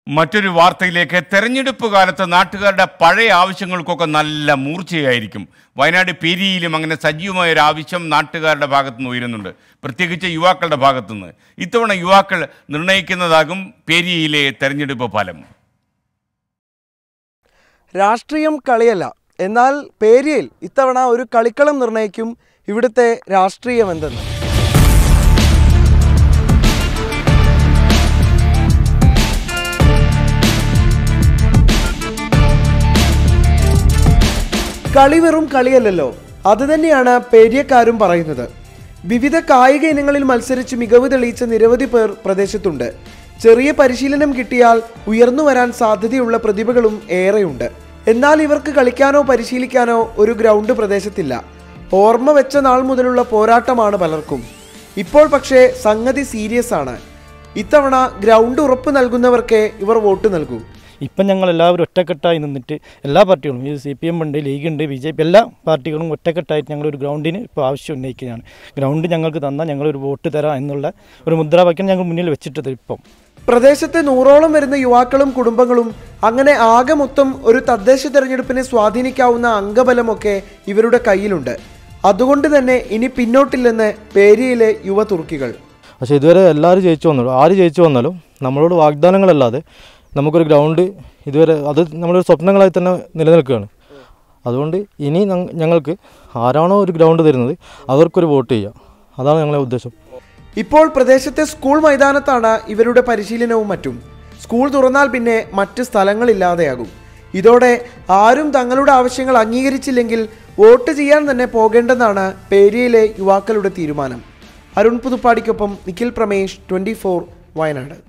മറ്റൊരു വാർത്തയിലേക്ക് തെരഞ്ഞെടുപ്പ് കാലത്ത് നാട്ടുകാരുടെ പഴയ ആവശ്യങ്ങൾക്കൊക്കെ നല്ല മൂർച്ചയായിരിക്കും വയനാട് പെരിയിലും അങ്ങനെ സജീവമായ ഒരു ആവശ്യം നാട്ടുകാരുടെ ഭാഗത്തുനിന്ന് ഉയരുന്നുണ്ട് പ്രത്യേകിച്ച് യുവാക്കളുടെ ഭാഗത്തുനിന്ന് ഇത്തവണ യുവാക്കൾ നിർണ്ണയിക്കുന്നതാകും പെരിയയിലെ തെരഞ്ഞെടുപ്പ് ഫലം രാഷ്ട്രീയം കളിയല്ല എന്നാൽ പേരിയയിൽ ഇത്തവണ ഒരു കളിക്കളം നിർണ്ണയിക്കും ഇവിടുത്തെ രാഷ്ട്രീയം എന്തെന്ന് കളി വെറും കളിയല്ലല്ലോ അതുതന്നെയാണ് പേരിയക്കാരും പറയുന്നത് വിവിധ കായിക ഇനങ്ങളിൽ മത്സരിച്ച് മികവ് തെളിയിച്ച നിരവധി പേർ പ്രദേശത്തുണ്ട് ചെറിയ പരിശീലനം കിട്ടിയാൽ ഉയർന്നു വരാൻ സാധ്യതയുള്ള പ്രതിഭകളും ഏറെയുണ്ട് എന്നാൽ ഇവർക്ക് കളിക്കാനോ പരിശീലിക്കാനോ ഒരു ഗ്രൗണ്ട് പ്രദേശത്തില്ല ഓർമ്മ വെച്ച നാൾ മുതലുള്ള പോരാട്ടമാണ് പലർക്കും ഇപ്പോൾ പക്ഷേ സംഗതി സീരിയസ് ആണ് ഇത്തവണ ഗ്രൗണ്ട് ഉറപ്പ് നൽകുന്നവർക്കേ ഇവർ വോട്ട് നൽകൂ ഇപ്പം ഞങ്ങൾ എല്ലാവരും ഒറ്റക്കെട്ടായി നിന്നിട്ട് എല്ലാ പാർട്ടികളും ഈ സി പി എം ഉണ്ട് ലീഗ് ഉണ്ട് ബി ജെ പി എല്ലാ പാർട്ടികളും ഒറ്റക്കെട്ടായിട്ട് ഞങ്ങൾ ഒരു ഗ്രൗണ്ടിന് ഇപ്പോൾ ആവശ്യം ഉന്നയിക്കുകയാണ് ഗ്രൗണ്ട് ഞങ്ങൾക്ക് തന്നാൽ ഞങ്ങൾ ഒരു വോട്ട് തരാം എന്നുള്ള ഒരു മുദ്രാവാക്യം ഞങ്ങൾ മുന്നിൽ വെച്ചിട്ടത് ഇപ്പം പ്രദേശത്തെ നൂറോളം വരുന്ന യുവാക്കളും കുടുംബങ്ങളും അങ്ങനെ ആകെ മൊത്തം ഒരു തദ്ദേശ തെരഞ്ഞെടുപ്പിനെ സ്വാധീനിക്കാവുന്ന അംഗബലമൊക്കെ ഇവരുടെ കയ്യിലുണ്ട് അതുകൊണ്ട് തന്നെ ഇനി പിന്നോട്ടില്ലെന്ന് പേരിയിലെ യുവ തുർക്കികൾ പക്ഷേ ഇതുവരെ എല്ലാവരും ജയിച്ചു വന്നാലും ആര് ജയിച്ചു വന്നാലും നമ്മളോട് വാഗ്ദാനങ്ങളല്ലാതെ നമുക്കൊരു ഗ്രൗണ്ട് ഇതുവരെ അത് നമ്മളൊരു സ്വപ്നങ്ങളായി തന്നെ നിലനിൽക്കുകയാണ് അതുകൊണ്ട് ഇനി ഞങ്ങ- ഞങ്ങൾക്ക് ആരാണോ ഒരു ഗ്രൗണ്ട് തരുന്നത് അവർക്കൊരു വോട്ട് ചെയ്യുക അതാണ് ഞങ്ങളുടെ ഉദ്ദേശം ഇപ്പോൾ പ്രദേശത്തെ സ്കൂൾ മൈതാനത്താണ് ഇവരുടെ പരിശീലനവും മറ്റും സ്കൂൾ തുറന്നാൽ പിന്നെ മറ്റ് സ്ഥലങ്ങളില്ലാതെയാകും ഇതോടെ ആരും തങ്ങളുടെ ആവശ്യങ്ങൾ അംഗീകരിച്ചില്ലെങ്കിൽ വോട്ട് ചെയ്യാൻ തന്നെ പോകേണ്ടെന്നാണ് പേരിയയിലെ യുവാക്കളുടെ തീരുമാനം അരുൺ പുതുപ്പാടിക്കൊപ്പം നിഖിൽ പ്രമേഷ് ട്വൻറ്റി വയനാട്